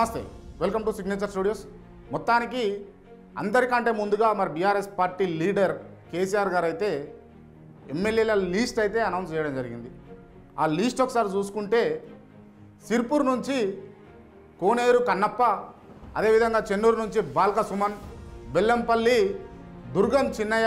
నమస్తే welcome to signature studios మొత్తానికి అందరికంటే ముందుగా మరి బీఆర్ఎస్ పార్టీ లీడర్ కేసీఆర్ గారు అయితే ఎమ్మెల్యేల లీస్ట్ అయితే అనౌన్స్ చేయడం జరిగింది ఆ లీస్ట్ ఒకసారి చూసుకుంటే సిర్పూర్ నుంచి కోనేరు కన్నప్ప అదేవిధంగా చెన్నూరు నుంచి బాల్క సుమన్ బెల్లంపల్లి దుర్గం చిన్నయ్య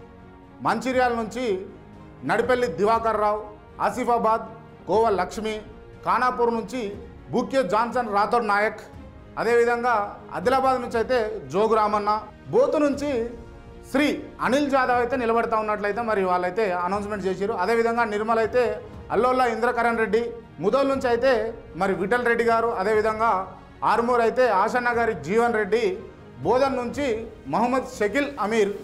మంచిర్యాల నుంచి నడిపెల్లి దివాకర్ రావు ఆసిఫాబాద్ గోవా లక్ష్మి ఖానాపూర్ నుంచి బుక్య జాన్సన్ రాథోడ్ నాయక్ అదేవిధంగా ఆదిలాబాద్ నుంచి అయితే జోగు రామన్న బోతు నుంచి శ్రీ అనిల్ జాదవ్ అయితే నిలబడతా ఉన్నట్లయితే మరి వాళ్ళైతే అనౌన్స్మెంట్ చేశారు అదేవిధంగా నిర్మల్ అయితే అల్లోల్లా ఇంద్రకరణ్ రెడ్డి ముదోల్ నుంచి అయితే మరి విఠల్ రెడ్డి గారు అదేవిధంగా ఆర్మూర్ అయితే ఆశన్న గారి జీవన్ రెడ్డి బోధన్ నుంచి మహమ్మద్ షకిల్ అమీర్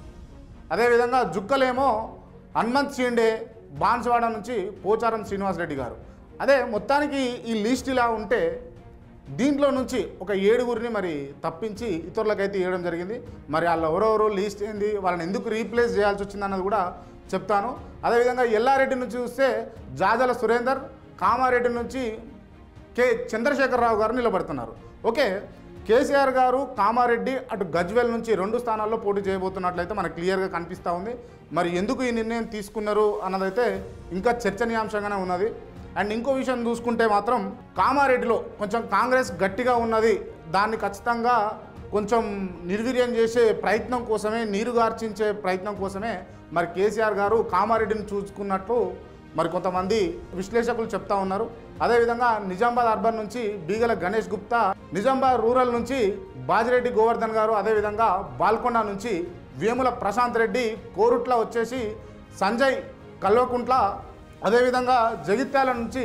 అదేవిధంగా జుక్కలేమో హనుమంత్ షిండే బాన్స్వాడ నుంచి పోచారం శ్రీనివాసరెడ్డి గారు అదే మొత్తానికి ఈ లిస్ట్ ఇలా ఉంటే దీంట్లో నుంచి ఒక ఏడుగురిని మరి తప్పించి ఇతరులకైతే ఇవ్వడం జరిగింది మరి వాళ్ళు ఎవరెవరు లీస్ట్ ఏంది వాళ్ళని ఎందుకు రీప్లేస్ చేయాల్సి వచ్చింది అన్నది కూడా చెప్తాను అదేవిధంగా ఎల్లారెడ్డి నుంచి చూస్తే జాజల సురేందర్ కామారెడ్డి నుంచి కె చంద్రశేఖరరావు గారు నిలబడుతున్నారు ఓకే కేసీఆర్ గారు కామారెడ్డి అటు గజ్వేల్ నుంచి రెండు స్థానాల్లో పోటీ చేయబోతున్నట్లయితే మనకు క్లియర్గా కనిపిస్తూ ఉంది మరి ఎందుకు ఈ నిర్ణయం తీసుకున్నారు అన్నదైతే ఇంకా చర్చనీయాంశంగానే ఉన్నది అండ్ ఇంకో విషయం చూసుకుంటే మాత్రం కామారెడ్డిలో కొంచెం కాంగ్రెస్ గట్టిగా ఉన్నది దాన్ని ఖచ్చితంగా కొంచెం నిర్వీర్యం చేసే ప్రయత్నం కోసమే నీరు గార్చించే ప్రయత్నం కోసమే మరి కేసీఆర్ గారు కామారెడ్డిని చూసుకున్నట్లు మరి కొంతమంది విశ్లేషకులు చెప్తా ఉన్నారు అదేవిధంగా నిజామాబాద్ అర్బన్ నుంచి బీగల గణేష్ గుప్తా నిజామాబాద్ రూరల్ నుంచి బాజిరెడ్డి గోవర్ధన్ గారు అదేవిధంగా బాల్కొండ నుంచి వేముల ప్రశాంత్ రెడ్డి కోరుట్ల వచ్చేసి సంజయ్ కల్వకుంట్ల అదేవిధంగా జగిత్యాల నుంచి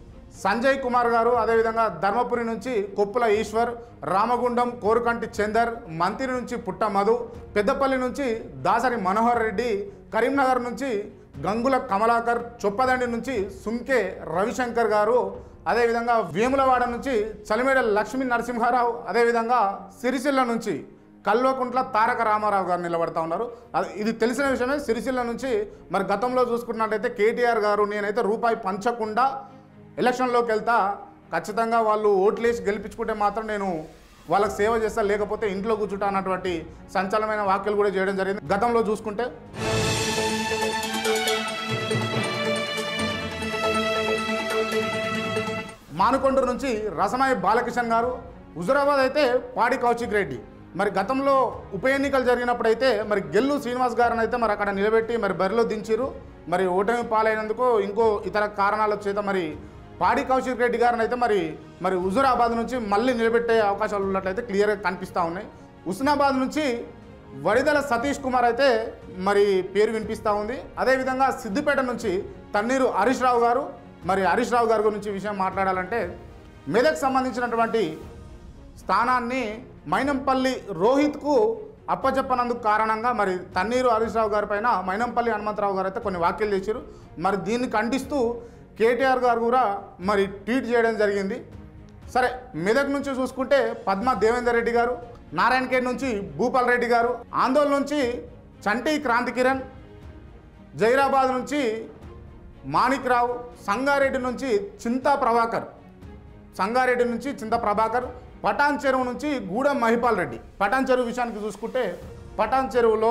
సంజయ్ కుమార్ గారు అదేవిధంగా ధర్మపురి నుంచి కొప్పుల ఈశ్వర్ రామగుండం కోరుకంటి చందర్ మంత్రి నుంచి పుట్ట మధు పెద్దపల్లి నుంచి దాసరి మనోహర్ రెడ్డి కరీంనగర్ నుంచి గంగుల కమలాకర్ చొప్పదండి నుంచి సుంకే రవిశంకర్ గారు అదేవిధంగా వేములవాడ నుంచి చలిమేడ లక్ష్మీ నరసింహారావు అదేవిధంగా సిరిసిల్ల నుంచి కల్వకుంట్ల తారక రామారావు గారు నిలబడతా ఉన్నారు అది ఇది తెలిసిన విషయమే సిరిసిల్ల నుంచి మరి గతంలో చూసుకున్నట్టయితే కేటీఆర్ గారు నేనైతే రూపాయి పంచకుండా ఎలక్షన్లోకి వెళ్తా ఖచ్చితంగా వాళ్ళు ఓట్లేసి గెలిపించుకుంటే మాత్రం నేను వాళ్ళకి సేవ చేస్తా లేకపోతే ఇంట్లో కూర్చుంటా అన్నటువంటి సంచలనమైన వ్యాఖ్యలు కూడా చేయడం జరిగింది గతంలో చూసుకుంటే మానుకొండూరు నుంచి రసమాయి బాలకిషన్ గారు హుజురాబాద్ అయితే పాడి కౌశిక్ రెడ్డి మరి గతంలో ఉప ఎన్నికలు జరిగినప్పుడైతే మరి గెల్లు శ్రీనివాస్ గారిని అయితే మరి అక్కడ నిలబెట్టి మరి బరిలో దించారు మరి ఓటమి పాలైనందుకు ఇంకో ఇతర కారణాల చేత మరి పాడి కౌశిక్ రెడ్డి గారిని అయితే మరి మరి హుజురాబాద్ నుంచి మళ్ళీ నిలబెట్టే అవకాశాలు ఉన్నట్లయితే క్లియర్గా కనిపిస్తూ ఉన్నాయి హుస్నాబాద్ నుంచి వడిదల సతీష్ కుమార్ అయితే మరి పేరు వినిపిస్తూ ఉంది అదేవిధంగా సిద్దిపేట నుంచి తన్నీరు హరీష్ రావు గారు మరి హరీష్ రావు గారి గురించి విషయం మాట్లాడాలంటే మెదక్ సంబంధించినటువంటి స్థానాన్ని మైనంపల్లి రోహిత్కు అప్పచెప్పనందుకు కారణంగా మరి తన్నీరు హరీష్ రావు గారి పైన మైనంపల్లి హనుమంతరావు గారు అయితే కొన్ని వ్యాఖ్యలు చేశారు మరి దీన్ని ఖండిస్తూ కేటీఆర్ గారు కూడా మరి ట్వీట్ చేయడం జరిగింది సరే మెదక్ నుంచి చూసుకుంటే పద్మ దేవేందర్ రెడ్డి గారు నారాయణఖేడ్ నుంచి భూపాల్ రెడ్డి గారు ఆందోళన నుంచి చంటి క్రాంతి కిరణ్ జైరాబాద్ నుంచి మాణిక్ రావు సంగారెడ్డి నుంచి చింతా ప్రభాకర్ సంగారెడ్డి నుంచి చింత ప్రభాకర్ పటాన్ చెరువు నుంచి గూడెం మహిపాల్ రెడ్డి పటాన్ చెరువు విషయానికి చూసుకుంటే పటాన్ చెరువులో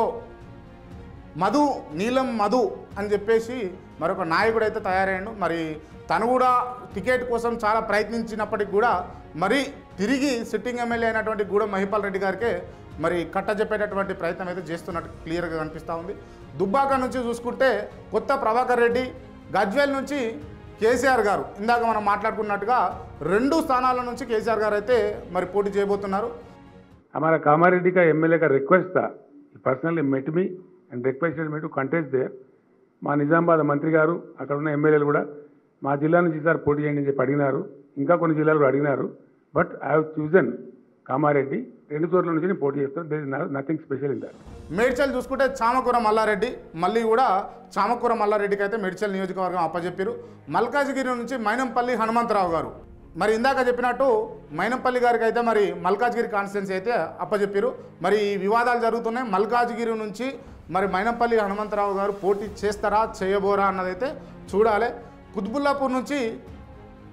మధు నీలం మధు అని చెప్పేసి మరొక నాయకుడు అయితే తయారయ్యాడు మరి తను కూడా టికెట్ కోసం చాలా ప్రయత్నించినప్పటికి కూడా మరి తిరిగి సిట్టింగ్ ఎమ్మెల్యే అయినటువంటి గూడెం మహిపాల్ రెడ్డి గారికే మరి కట్టజెప్పేటటువంటి ప్రయత్నం అయితే చేస్తున్నట్టు క్లియర్గా కనిపిస్తూ ఉంది దుబ్బాక నుంచి చూసుకుంటే కొత్త ప్రభాకర్ రెడ్డి గజ్వేల్ నుంచి కేసీఆర్ గారు ఇందాక మనం మాట్లాడుకున్నట్టుగా రెండు స్థానాల నుంచి కేసీఆర్ గారు అయితే మరి పోటీ చేయబోతున్నారు हमारा कामारेड्डी का एमएलए का रिक्वेस्ट था personally met me and requested me to contest there మా నిజామాబాద్ మంత్రి గారు అక్కడ ఉన్న ఎమ్మెల్యేలు కూడా మా జిల్లా నుంచి సార్ పోటీ చేయండి అని చెప్పి అడిగినారు ఇంకా కొన్ని జిల్లాలు కూడా అడిగినారు but I have chosen Kamareddy రెండు చోట్ల నుంచి నేను పోటీ చేస్తాను there is nothing special in that Medchal చూసుకుంటే చామకూర మల్లారెడ్డి మళ్ళీ కూడా చామకూర మల్లారెడ్డికి అయితే మేడ్చల్ నియోజకవర్గం అప్పచెప్పారు మల్కాజ్గిరి నుంచి మైనంపల్లి హనుమంతరావు గారు మరి ఇందాక చెప్పినట్టు మైనంపల్లి గారికి అయితే మరి మల్కాజ్గిరి కాన్స్టిట్యున్సీ అయితే అప్పచెప్పారు మరి ఈ వివాదాలు జరుగుతున్నాయి మల్కాజ్గిరి నుంచి మరి మైనంపల్లి హనుమంతరావు గారు పోటీ చేస్తారా చేయబోరా అన్నదైతే చూడాలి కుత్బుల్లాపూర్ నుంచి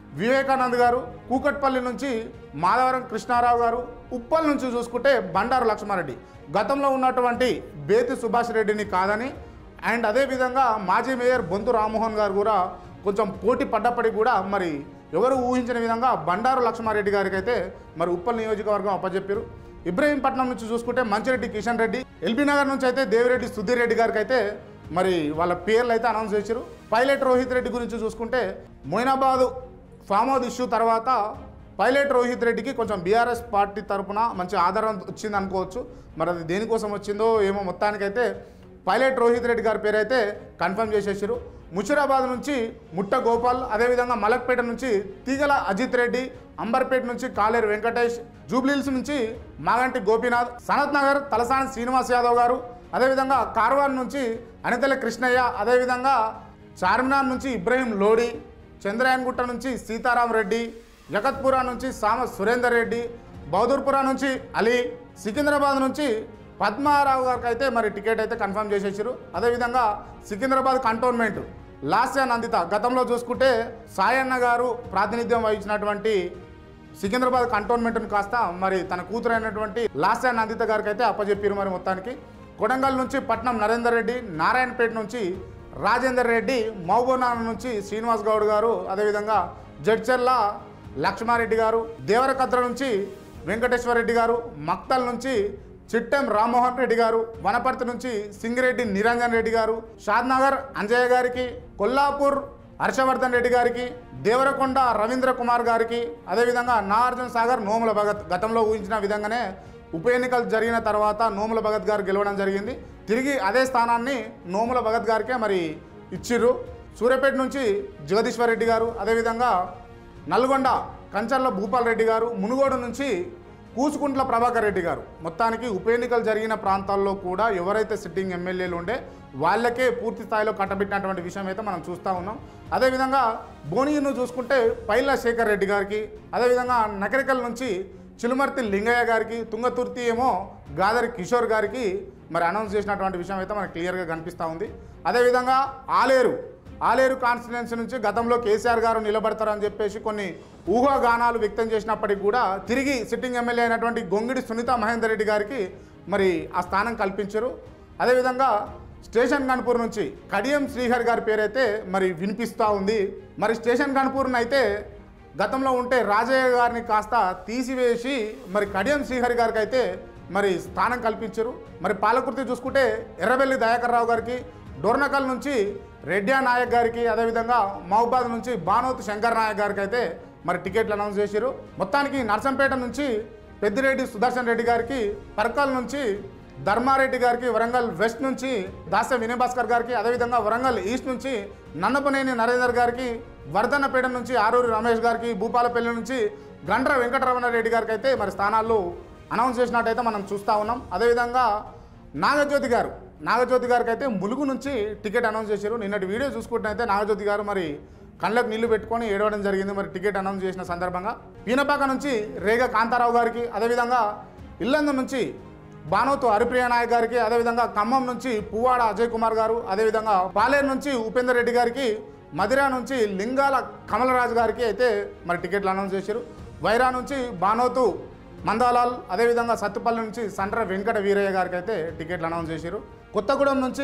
వివేకానంద్ గారు కూకట్పల్లి నుంచి మాధవరం కృష్ణారావు గారు ఉప్పల్ నుంచి చూసుకుంటే బండారు లక్ష్మారెడ్డి గతంలో ఉన్నటువంటి బేతి సుభాష్ రెడ్డిని కాదని అండ్ అదేవిధంగా మాజీ మేయర్ బొంతు రామ్మోహన్ గారు కూడా కొంచెం పోటీ పడ్డప్పటికి కూడా మరి ఎవరు ఊహించిన విధంగా బండారు లక్ష్మారెడ్డి గారికి అయితే మరి ఉప్పల్ నియోజకవర్గం అప్పచెప్పారు ఇబ్రహీంపట్నం నుంచి చూసుకుంటే మంచిరెడ్డి కిషన్ రెడ్డి ఎల్బీ నగర్ నుంచి అయితే దేవిరెడ్డి సుధీర్ రెడ్డి గారికి అయితే మరి వాళ్ళ పేర్లు అయితే అనౌన్స్ చేశారు పైలట్ రోహిత్ రెడ్డి గురించి చూసుకుంటే మొయినాబాద్ ఫామ్ హౌస్ ఇష్యూ తర్వాత పైలట్ రోహిత్ రెడ్డికి కొంచెం బీఆర్ఎస్ పార్టీ తరపున మంచి ఆదరణ వచ్చింది అనుకోవచ్చు మరి అది దేనికోసం వచ్చిందో ఏమో మొత్తానికైతే పైలట్ రోహిత్ రెడ్డి గారి పేరు అయితే కన్ఫర్మ్ చేసేసారు ముషిరాబాద్ నుంచి ముట్ట గోపాల్ అదేవిధంగా మలక్పేట నుంచి తీగల అజిత్ రెడ్డి అంబర్పేట నుంచి కాలేరు వెంకటేష్ జూబ్లీహిల్స్ నుంచి మాగంటి గోపీనాథ్ సనత్ నగర్ తలసాని శ్రీనివాస్ యాదవ్ గారు అదేవిధంగా కార్వాన్ నుంచి అనితల కృష్ణయ్య అదేవిధంగా చార్మినార్ నుంచి ఇబ్రహీం లోడి చంద్రయాన్గుట్ట నుంచి సీతారాం రెడ్డి జగత్పురా నుంచి సామ సురేందర్ రెడ్డి బౌదూర్పురా నుంచి అలీ సికింద్రాబాద్ నుంచి పద్మారావు గారికి అయితే మరి టికెట్ అయితే కన్ఫర్మ్ చేసేసారు అదేవిధంగా సికింద్రాబాద్ కంటోన్మెంట్ లాస్యా నందిత గతంలో చూసుకుంటే సాయన్న గారు ప్రాతినిధ్యం వహించినటువంటి సికింద్రాబాద్ కంటోన్మెంట్ను కాస్త మరి తన కూతురు అయినటువంటి లాస్యా నందిత గారికి అయితే అప్పచెప్పారు మరి మొత్తానికి కొడంగల్ నుంచి పట్నం నరేందర్ రెడ్డి నారాయణపేట నుంచి రాజేందర్ రెడ్డి మహబూబ్నగర్ నుంచి శ్రీనివాస్ గౌడ్ గారు అదేవిధంగా జడ్చర్ల లక్ష్మారెడ్డి గారు దేవరకద్ర నుంచి వెంకటేశ్వర రెడ్డి గారు మక్తల్ నుంచి చిట్టెం రామ్మోహన్ రెడ్డి గారు వనపర్తి నుంచి సింగిరెడ్డి నిరంజన్ రెడ్డి గారు షాద్నగర్ అంజయ్య గారికి కొల్లాపూర్ హర్షవర్ధన్ రెడ్డి గారికి దేవరకొండ రవీంద్ర కుమార్ గారికి అదేవిధంగా నాగార్జున సాగర్ నోముల భగత్ గతంలో ఊహించిన విధంగానే ఉప ఎన్నికలు జరిగిన తర్వాత నోముల భగత్ గారు గెలవడం జరిగింది తిరిగి అదే స్థానాన్ని నోముల భగత్ గారికే మరి ఇచ్చిర్రు సూర్యాపేట నుంచి జగదీశ్వర్ రెడ్డి గారు అదేవిధంగా నల్గొండ కంచర్ల భూపాల్ రెడ్డి గారు మునుగోడు నుంచి కూసుకుంట్ల ప్రభాకర్ రెడ్డి గారు మొత్తానికి ఉప ఎన్నికలు జరిగిన ప్రాంతాల్లో కూడా ఎవరైతే సిట్టింగ్ ఎమ్మెల్యేలు ఉండే వాళ్ళకే పూర్తి స్థాయిలో కట్టబెట్టినటువంటి విషయం అయితే మనం చూస్తూ ఉన్నాం అదేవిధంగా బోనియన్ను చూసుకుంటే పైల శేఖర్ రెడ్డి గారికి అదేవిధంగా నకరికల్ నుంచి చిలుమర్తి లింగయ్య గారికి తుంగతుర్తి ఏమో గాదరి కిషోర్ గారికి మరి అనౌన్స్ చేసినటువంటి విషయం అయితే మనకు క్లియర్గా కనిపిస్తూ ఉంది అదేవిధంగా ఆలేరు ఆలేరు కాన్స్టిట్యున్సీ నుంచి గతంలో కేసీఆర్ గారు నిలబడతారని చెప్పేసి కొన్ని ఊహాగానాలు వ్యక్తం చేసినప్పటికీ కూడా తిరిగి సిట్టింగ్ ఎమ్మెల్యే అయినటువంటి గొంగిడి సునీత మహేందర్ రెడ్డి గారికి మరి ఆ స్థానం కల్పించారు అదేవిధంగా స్టేషన్ గన్పూర్ నుంచి కడియం శ్రీహరి గారి పేరైతే మరి వినిపిస్తూ ఉంది మరి స్టేషన్ గన్పూర్ని అయితే గతంలో ఉంటే రాజయ్య గారిని కాస్త తీసివేసి మరి కడియం శ్రీహరి గారికి అయితే మరి స్థానం కల్పించారు మరి పాలకుర్తి చూసుకుంటే ఎర్రబెల్లి దయాకర్ రావు గారికి డోర్నకల్ నుంచి రెడ్డియా నాయక్ గారికి అదేవిధంగా మహబాద్ నుంచి బానోత్ శంకర్ నాయక్ గారికి అయితే మరి టికెట్లు అనౌన్స్ చేశారు మొత్తానికి నర్సంపేట నుంచి పెద్దిరెడ్డి సుదర్శన్ రెడ్డి గారికి పర్కల్ నుంచి ధర్మారెడ్డి గారికి వరంగల్ వెస్ట్ నుంచి దాస వినయ్ భాస్కర్ గారికి అదేవిధంగా వరంగల్ ఈస్ట్ నుంచి నన్నపనేని నరేందర్ గారికి వర్ధన్నపేట నుంచి ఆరూరి రమేష్ గారికి భూపాలపల్లి నుంచి గండ్ర వెంకటరమణ రెడ్డి గారికి అయితే మరి స్థానాల్లో అనౌన్స్ చేసినట్టయితే మనం చూస్తూ ఉన్నాం అదేవిధంగా నాగజ్యోతి గారు నాగజ్యోతి గారికి అయితే ములుగు నుంచి టికెట్ అనౌన్స్ చేశారు నిన్నటి వీడియో చూసుకుంటే నాగజ్యోతి గారు మరి కళ్ళకు నీళ్లు పెట్టుకొని ఏడవడం జరిగింది మరి టికెట్ అనౌన్స్ చేసిన సందర్భంగా పీనపాక నుంచి రేగ కాంతారావు గారికి అదేవిధంగా ఇల్లందు నుంచి బానోతు హరిప్రియ నాయక్ గారికి అదేవిధంగా ఖమ్మం నుంచి పువ్వాడ అజయ్ కుమార్ గారు అదేవిధంగా పాలేరు నుంచి ఉపేందర్ రెడ్డి గారికి మదిరా నుంచి లింగాల కమలరాజు గారికి అయితే మరి టికెట్లు అనౌన్స్ చేశారు వైరా నుంచి బానోతు మందాలాల్ అదేవిధంగా సత్తుపల్లి నుంచి సండ్ర వెంకట వీరయ్య గారికి అయితే టికెట్లు అనౌన్స్ చేశారు కొత్తగూడెం నుంచి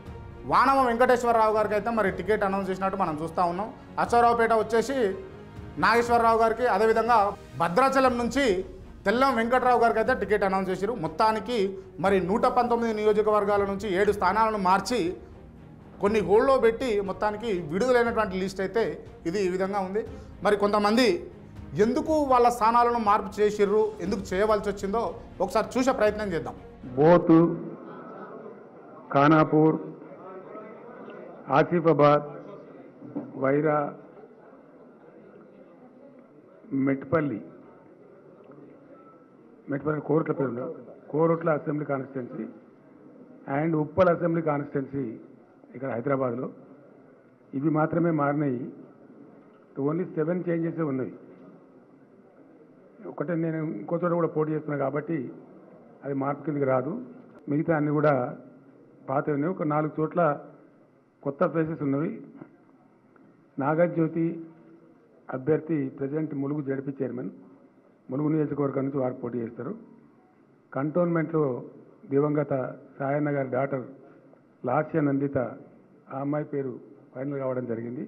వానమ వెంకటేశ్వరరావు గారికి అయితే మరి టికెట్ అనౌన్స్ చేసినట్టు మనం చూస్తూ ఉన్నాం అశ్వరావుపేట వచ్చేసి నాగేశ్వరరావు గారికి అదేవిధంగా భద్రాచలం నుంచి తెల్లం వెంకట్రావు గారికి అయితే టికెట్ అనౌన్స్ చేశారు మొత్తానికి మరి నూట పంతొమ్మిది నియోజకవర్గాల నుంచి ఏడు స్థానాలను మార్చి కొన్ని హోల్డ్లో పెట్టి మొత్తానికి విడుదలైనటువంటి లిస్ట్ అయితే ఇది ఈ విధంగా ఉంది మరి కొంతమంది ఎందుకు వాళ్ళ స్థానాలను మార్పు చేసిర్రు ఎందుకు చేయవలసి వచ్చిందో ఒకసారి చూసే ప్రయత్నం చేద్దాం బోతు ఖానాపూర్ ఆసిఫాబాద్ వైరా మెట్పల్లి మెట్పల్లి కోరుట్ల పేరు ఉంది. Korutla assembly constituency and Uppal assembly constituency ఇక్కడ హైదరాబాద్లో ఇవి మాత్రమే మారినాయి ఓన్లీ సెవెన్ చేంజెస్ ఉన్నాయి ఒకటే నేను ఇంకో చోట కూడా పోటీ చేస్తున్నాను కాబట్టి అది మార్పు కిందకి రాదు మిగతా అన్ని కూడా పాత ఉన్నాయి ఒక నాలుగు చోట్ల కొత్త ప్లేసెస్ ఉన్నవి నాగజ్యోతి అభ్యర్థి president Mulugu ZP chairman Mulugu నియోజకవర్గం నుంచి వారు పోటీ చేస్తారు కంటోన్మెంట్లో దివంగత సాయన్న గారి డాటర్ లాస్య నందిత ఆ అమ్మాయి పేరు ఫైనల్ కావడం జరిగింది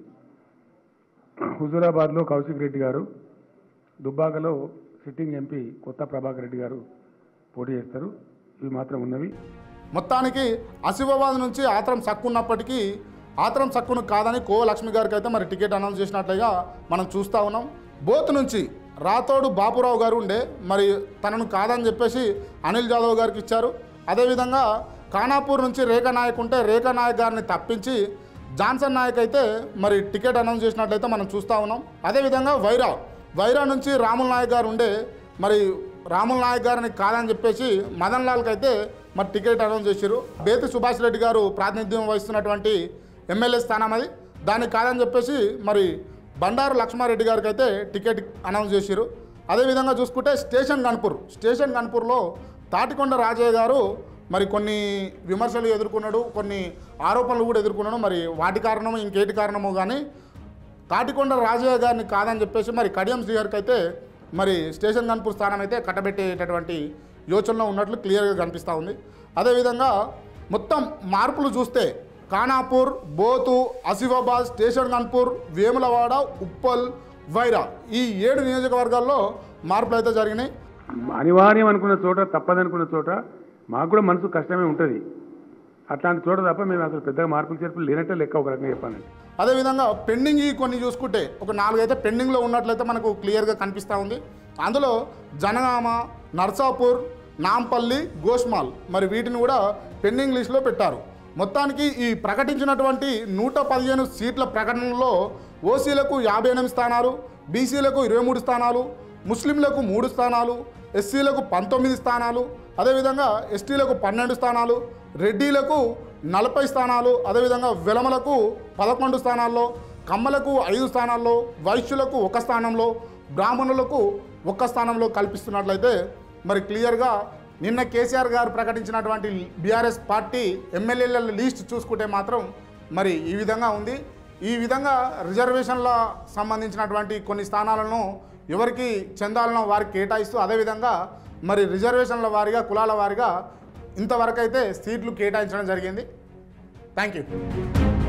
హుజూరాబాద్లో కౌశిక్ రెడ్డి గారు దుబ్బాకలో సిట్టింగ్ ఎంపీ కొత్త ప్రభాకర్ రెడ్డి గారు పోటీ చేస్తారు ఇవి మాత్రం ఉన్నవి మొత్తానికి ఆసిఫాబాద్ నుంచి ఆత్రం సక్కున్నప్పటికీ ఆత్రం సక్కును కాదని కో లక్ష్మి గారికి అయితే మరి టికెట్ అనౌన్స్ చేసినట్లుగా మనం చూస్తూ ఉన్నాం బోత్ నుంచి రాతోడు బాపురావు గారు ఉండే మరి తనను కాదని చెప్పేసి అనిల్ జాదవ్ గారికి ఇచ్చారు అదేవిధంగా ఖానాపూర్ నుంచి రేఖా నాయక్ ఉంటే రేఖా నాయక్ గారిని తప్పించి జాన్సన్ నాయక్ అయితే మరి టికెట్ అనౌన్స్ చేసినట్లయితే మనం చూస్తూ ఉన్నాం అదేవిధంగా వైరా వైరా నుంచి రాముల్ నాయక్ గారు ఉండే మరి రాముల్ నాయక్ గారిని కాదని చెప్పేసి మదన్ లాల్కి అయితే మరి టికెట్ అనౌన్స్ చేశారు బేతి సుభాష్ రెడ్డి గారు ప్రాతినిధ్యం వహిస్తున్నటువంటి ఎమ్మెల్యే స్థానం అది దానికి కాదని చెప్పేసి మరి బండారు లక్ష్మారెడ్డి గారికి అయితే టికెట్ అనౌన్స్ చేశారు అదేవిధంగా చూసుకుంటే స్టేషన్ గన్పూర్ స్టేషన్ గన్పూర్లో తాటికొండ రాజయ్య గారు మరి కొన్ని విమర్శలు ఎదుర్కొన్నాడు కొన్ని ఆరోపణలు కూడా ఎదుర్కొన్నాడు మరి వాటి కారణమో ఇంకేటి కారణమో కానీ తాటికొండ రాజయ్య గారిని కాదని చెప్పేసి మరి కడియం శ్రీగారికి అయితే మరి స్టేషన్ గన్పూర్ స్థానం అయితే కట్టబెట్టేటటువంటి యోచనలో ఉన్నట్లు క్లియర్గా కనిపిస్తూ ఉంది అదేవిధంగా మొత్తం మార్పులు చూస్తే ఖానాపూర్ బోతు ఆసిఫాబాద్ స్టేషన్ గన్పూర్ వేములవాడ ఉప్పల్ వైరా ఈ ఏడు నియోజకవర్గాల్లో మార్పులు అయితే జరిగినాయి అనివార్యం అనుకున్న చోట తప్పదనుకున్న చోట మాకు కూడా మనసు కష్టమే ఉంటుంది అట్లాంటి చోట తప్ప మేము అసలు పెద్దగా మార్పులు చేర్పులు లేనట్టే లెక్క ఒక రకంగా చెప్పానండి అదేవిధంగా పెండింగ్ ఈ కొన్ని చూసుకుంటే ఒక నాలుగైతే పెండింగ్లో ఉన్నట్లయితే మనకు క్లియర్గా కనిపిస్తూ ఉంది అందులో జనగామ నర్సాపూర్ నాంపల్లి గోష్మాల్ మరి వీటిని కూడా పెండింగ్ లిస్టులో పెట్టారు మొత్తానికి ఈ ప్రకటించినటువంటి నూట పదిహేను సీట్ల ప్రకటనలో ఓసీలకు యాభై ఎనిమిది స్థానాలు బీసీలకు ఇరవై మూడు స్థానాలు ముస్లింలకు మూడు స్థానాలు ఎస్సీలకు పంతొమ్మిది స్థానాలు అదేవిధంగా ఎస్టీలకు పన్నెండు స్థానాలు రెడ్డిలకు నలభై స్థానాలు అదేవిధంగా వెలమలకు పదకొండు స్థానాల్లో కమ్మలకు ఐదు స్థానాల్లో వైశ్యులకు ఒక స్థానంలో బ్రాహ్మణులకు ఒక్క స్థానంలో కల్పిస్తున్నట్లయితే మరి క్లియర్గా నిన్న కేసీఆర్ గారు ప్రకటించినటువంటి బీఆర్ఎస్ పార్టీ ఎమ్మెల్యేల లిస్ట్ చూసుకుంటే మాత్రం మరి ఈ విధంగా ఉంది ఈ విధంగా రిజర్వేషన్ల సంబంధించినటువంటి కొన్ని స్థానాలను ఎవరికి చెందాలనో వారికి కేటాయిస్తూ అదేవిధంగా మరి రిజర్వేషన్ల వారిగా కులాల వారిగా ఇంతవరకు అయితే సీట్లు కేటాయించడం జరిగింది థ్యాంక్ యూ